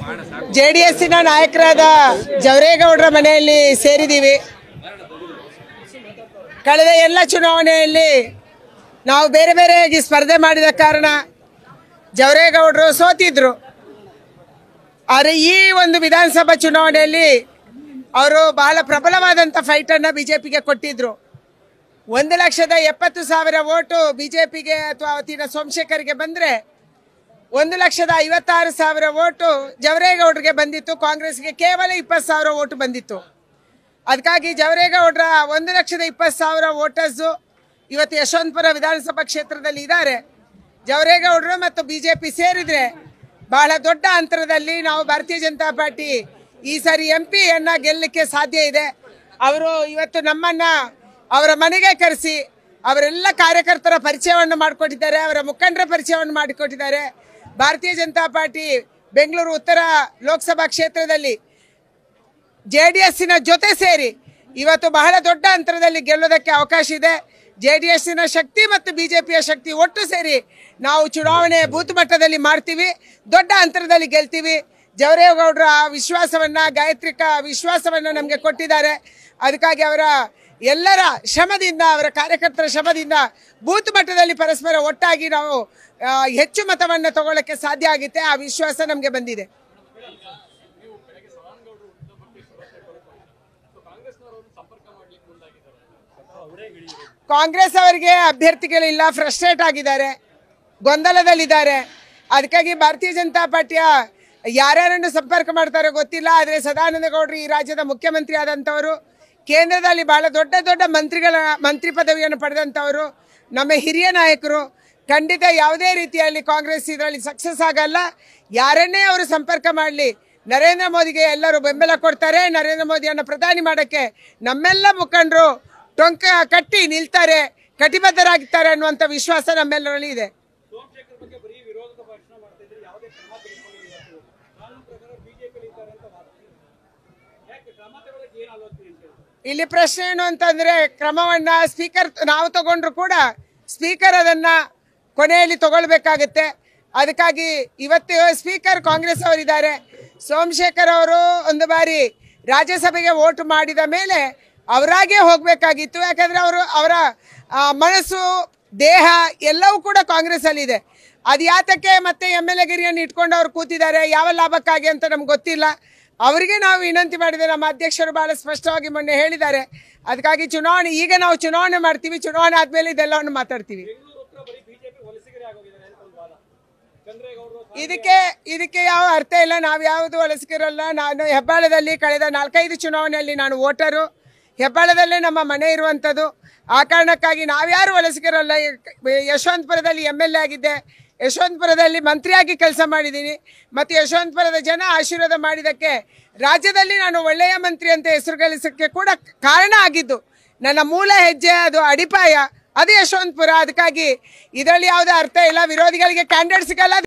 J D ಎಸ್ಸಿನ ನಾಯಕರಾದ ಜವರೇಗೌಡರ ಮನೆಯಲ್ಲಿ ಸೇರಿದ್ದೀವಿ ಕಳೆದ ಎಲ್ಲ ಚುನಾವಣೆಯಲ್ಲಿ ನಾವು ಬೇರೆ ಬೇರೆಯಾಗಿ ಸ್ಪರ್ಧೆ ಮಾಡಿದ ಕಾರಣ ಜವರೇಗೌಡರು ಸೋತಿದ್ರು ಆದರೆ ಈ ಒಂದು ವಿಧಾನಸಭಾ ಚುನಾವಣೆಯಲ್ಲಿ ಅವರು ಬಹಳ ಪ್ರಬಲವಾದಂಥ ಫೈಟನ್ನು ಬಿ ಜೆ ಪಿಗೆ ಕೊಟ್ಟಿದ್ರು ಒಂದು ಲಕ್ಷದ ಎಪ್ಪತ್ತು ಸಾವಿರ ಓಟು ಬಿ ಜೆ ಪಿಗೆ ಅಥವಾ ಅವತ್ತಿನ ಸೋಮಶೇಖರ್ಗೆ ಬಂದರೆ ಒಂದು ಲಕ್ಷದ ಐವತ್ತಾರು ಸಾವಿರ ಓಟು ಜವರೇಗೌಡರಿಗೆ ಬಂದಿತ್ತು ಕಾಂಗ್ರೆಸ್ಗೆ ಕೇವಲ ಇಪ್ಪತ್ತು ಸಾವಿರ ಓಟು ಬಂದಿತ್ತು ಅದಕ್ಕಾಗಿ ಜವರೇಗೌಡರ ಒಂದು ಲಕ್ಷದ ಇಪ್ಪತ್ತು ಸಾವಿರ ವೋಟರ್ಸು ಇವತ್ತು ಯಶವಂತಪುರ ವಿಧಾನಸಭಾ ಕ್ಷೇತ್ರದಲ್ಲಿ ಇದ್ದಾರೆ ಜವರೇಗೌಡರು ಮತ್ತು ಬಿ ಜೆ ಪಿ ಸೇರಿದರೆ ಬಹಳ ದೊಡ್ಡ ಅಂತರದಲ್ಲಿ ನಾವು ಭಾರತೀಯ ಜನತಾ ಪಾರ್ಟಿ ಈ ಸಾರಿ ಎಂ ಪಿಯನ್ನು ಗೆಲ್ಲಲಿಕ್ಕೆ ಸಾಧ್ಯ ಇದೆ ಅವರು ಇವತ್ತು ನಮ್ಮನ್ನು ಅವರ ಮನೆಗೆ ಕರೆಸಿ ಅವರೆಲ್ಲ ಕಾರ್ಯಕರ್ತರ ಪರಿಚಯವನ್ನು ಮಾಡಿಕೊಟ್ಟಿದ್ದಾರೆ ಅವರ ಮುಖಂಡರ ಪರಿಚಯವನ್ನು ಮಾಡಿಕೊಟ್ಟಿದ್ದಾರೆ ಭಾರತೀಯ ಜನತಾ ಪಾರ್ಟಿ ಬೆಂಗಳೂರು ಉತ್ತರ ಲೋಕಸಭಾ ಕ್ಷೇತ್ರದಲ್ಲಿ ಜೆ ಡಿ ಎಸ್ಸಿನ ಜೊತೆ ಸೇರಿ ಇವತ್ತು ಬಹಳ ದೊಡ್ಡ ಅಂತರದಲ್ಲಿ ಗೆಲ್ಲೋದಕ್ಕೆ ಅವಕಾಶ ಇದೆ ಜೆ ಡಿ ಎಸ್ಸಿನ ಶಕ್ತಿ ಮತ್ತು ಬಿಜೆಪಿಯ ಶಕ್ತಿ ಒಟ್ಟು ಸೇರಿ ನಾವು ಚುನಾವಣೆ ಬೂತ್ ಮಟ್ಟದಲ್ಲಿ ಮಾಡ್ತೀವಿ ದೊಡ್ಡ ಅಂತರದಲ್ಲಿ ಗೆಲ್ತೀವಿ ಜವರೇಗೌಡರ ಆ ವಿಶ್ವಾಸವನ್ನ ಗಾಯತ್ರಿಕ ವಿಶ್ವಾಸವನ್ನ ನಮಗೆ ಕೊಟ್ಟಿದ್ದಾರೆ ಅದಕ್ಕಾಗಿ ಅವರ ಎಲ್ಲರ ಶ್ರಮದಿಂದ ಅವರ ಕಾರ್ಯಕರ್ತರ ಶ್ರಮದಿಂದ ಬೂತ್ ಮಟ್ಟದಲ್ಲಿ ಪರಸ್ಪರ ಒಟ್ಟಾಗಿ ನಾವು ಆ, ಹೆಚ್ಚು ಮತವನ್ನು ತಗೊಳ್ಳಕ್ಕೆ ಸಾಧ್ಯ ಆಗುತ್ತೆ ಆ ವಿಶ್ವಾಸ ನಮಗೆ ಬಂದಿದೆ ಕಾಂಗ್ರೆಸ್ ಅವರಿಗೆ ಅಭ್ಯರ್ಥಿಗಳಿಲ್ಲ ಫ್ರಸ್ಟ್ರೇಟ್ ಆಗಿದ್ದಾರೆ ಗೊಂದಲದಲ್ಲಿದ್ದಾರೆ ಅದಕ್ಕಾಗಿ ಭಾರತೀಯ ಜನತಾ ಪಾರ್ಟಿಯ ಯಾರ್ಯಾರನ್ನು ಸಂಪರ್ಕ ಮಾಡ್ತಾರೋ ಗೊತ್ತಿಲ್ಲ ಆದರೆ ಸದಾನಂದ ಗೌಡರು ಈ ರಾಜ್ಯದ ಮುಖ್ಯಮಂತ್ರಿ ಆದಂಥವರು ಕೇಂದ್ರದಲ್ಲಿ ಬಹಳ ದೊಡ್ಡ ದೊಡ್ಡ ಮಂತ್ರಿಗಳ ಮಂತ್ರಿ ಪದವಿಯನ್ನು ಪಡೆದಂಥವರು ನಮ್ಮ ಹಿರಿಯ ನಾಯಕರು ಖಂಡಿತ ಯಾವುದೇ ರೀತಿಯಲ್ಲಿ ಕಾಂಗ್ರೆಸ್ ಇದರಲ್ಲಿ ಸಕ್ಸಸ್ ಆಗಲ್ಲ ಯಾರನ್ನೇ ಅವರು ಸಂಪರ್ಕ ಮಾಡಲಿ ನರೇಂದ್ರ ಮೋದಿಗೆ ಎಲ್ಲರೂ ಬೆಂಬಲ ಕೊಡ್ತಾರೆ ನರೇಂದ್ರ ಮೋದಿಯನ್ನು ಪ್ರಧಾನಿ ಮಾಡೋಕ್ಕೆ ನಮ್ಮೆಲ್ಲ ಮುಖಂಡರು ಟೊಂಕ ಕಟ್ಟಿ ನಿಲ್ತಾರೆ ಕಟಿಬದ್ಧರಾಗ್ತಾರೆ ಅನ್ನುವಂಥ ವಿಶ್ವಾಸ ನಮ್ಮೆಲ್ಲರಲ್ಲಿ ಇದೆ ಸೋಮಶೇಖರ್ ಬಗ್ಗೆ ಬರೀ ವಿರೋಧದ ಭಾಷಣ ಮಾಡ್ತಾ ಇದ್ರೆ ಯಾವುದೇ ಕ್ರಮ ತೆಗೆದುಕೊಂಡಿಲ್ಲ ಕಾನೂನು ಪ್ರಕಾರ ಬಿಜೆಪಿ ಇದ್ದಾರೆ ಅಂತ ವಾದ ಯಾಕೆ ಕ್ರಮ ತಗೊಳ್ಳೋಕೆ ಏನು ಆಲೋಚನೆ ಅಂತ ಹೇಳಿ ಇಲ್ಲಿ ಪ್ರಶ್ನೆ ಏನು ಅಂತಂದ್ರೆ ಕ್ರಮವನ್ನ ಸ್ಪೀಕರ್ ನಾವು ತಗೊಂಡ್ರು ಕೂಡ ಸ್ಪೀಕರ್ ಅದನ್ನ ಕೊನೆಯಲ್ಲಿ ತಗೊಳ್ಬೇಕಾಗತ್ತೆ ಅದಕ್ಕಾಗಿ ಇವತ್ತು ಸ್ಪೀಕರ್ ಕಾಂಗ್ರೆಸ್ ಅವರಿದ್ದಾರೆ ಸೋಮಶೇಖರ್ ಅವರು ಒಂದು ಬಾರಿ ರಾಜ್ಯಸಭೆಗೆ ವೋಟ್ ಮಾಡಿದ ಮೇಲೆ ಅವರಾಗೇ ಹೋಗಬೇಕಾಗಿತ್ತು ಯಾಕಂದ್ರೆ ಅವರು ಅವರ ಆ, ಮನಸ್ಸು ದೇಹ ಎಲ್ಲವೂ ಕೂಡ ಕಾಂಗ್ರೆಸ್ ಅಲ್ಲಿ ಇದೆ ಅದು ಯಾತಕ್ಕೆ ಮತ್ತೆ ಎಮ್ ಎಲ್ ಎಗಿರಿಯನ್ನು ಇಟ್ಕೊಂಡು ಅವ್ರು ಕೂತಿದ್ದಾರೆ ಯಾವ ಲಾಭಕ್ಕಾಗಿ ಅಂತ ನಮ್ಗೆ ಗೊತ್ತಿಲ್ಲ ಅವರಿಗೆ ನಾವು ವಿನಂತಿ ಮಾಡಿದೆ ನಮ್ಮ ಅಧ್ಯಕ್ಷರು ಬಹಳ ಸ್ಪಷ್ಟವಾಗಿ ಮೊನ್ನೆ ಹೇಳಿದ್ದಾರೆ ಅದಕ್ಕಾಗಿ ಚುನಾವಣೆ ಈಗ ನಾವು ಚುನಾವಣೆ ಮಾಡ್ತೀವಿ ಚುನಾವಣೆ ಆದ್ಮೇಲೆ ಇದೆಲ್ಲವನ್ನು ಮಾತಾಡ್ತೀವಿ ಬೆಂಗಳೂರು ಉತ್ತರ ಬರೀ ಬಿಜೆಪಿ ವಲಸಿಗರೇ ಆಗೋಗಿದ್ದಾರೆ ಅಂತ ಒಂದು ವಾದ ಚಂದ್ರೇಗೌಡರು ಇದಕ್ಕೆ ಇದಕ್ಕೆ ಯಾವ ಅರ್ಥ ಇಲ್ಲ ನಾವು ಯಾವುದು ವಲಸಿಗರಲ್ಲ ನಾನು ಹೆಬ್ಬಾಳದಲ್ಲಿ ಕಳೆದ ನಾಲ್ಕೈದು ಚುನಾವಣೆಯಲ್ಲಿ ನಾನು ವೋಟರು ಹೆಬ್ಬಾಳದಲ್ಲೇ ನಮ್ಮ ಮನೆ ಇರುವಂಥದ್ದು ಆ ಕಾರಣಕ್ಕಾಗಿ ನಾವ್ಯಾರು ವಲಸಿಗರಲ್ಲ ಯಶವಂತಪುರದಲ್ಲಿ ಎಮ್ ಎಲ್ ಎ ಆಗಿದ್ದೆ ಯಶವಂತಪುರದಲ್ಲಿ ಮಂತ್ರಿಯಾಗಿ ಕೆಲಸ ಮಾಡಿದ್ದೀನಿ ಮತ್ತು ಯಶವಂತಪುರದ ಜನ ಆಶೀರ್ವಾದ ಮಾಡಿದ್ದಕ್ಕೆ ರಾಜ್ಯದಲ್ಲಿ ನಾನು ಒಳ್ಳೆಯ ಮಂತ್ರಿ ಅಂತ ಹೆಸರು ಗಳಿಸೋಕ್ಕೆ ಕೂಡ ಕಾರಣ ಆಗಿದ್ದು ನನ್ನ ಮೂಲ ಹೆಜ್ಜೆ ಅದು ಅಡಿಪಾಯ ಅದು ಯಶವಂತಪುರ ಅದಕ್ಕಾಗಿ ಇದರಲ್ಲಿ ಯಾವುದೇ ಅರ್ಥ ಇಲ್ಲ ವಿರೋಧಿಗಳಿಗೆ ಕ್ಯಾಂಡಿಡೇಟ್ ಸಿಗಲ್ಲ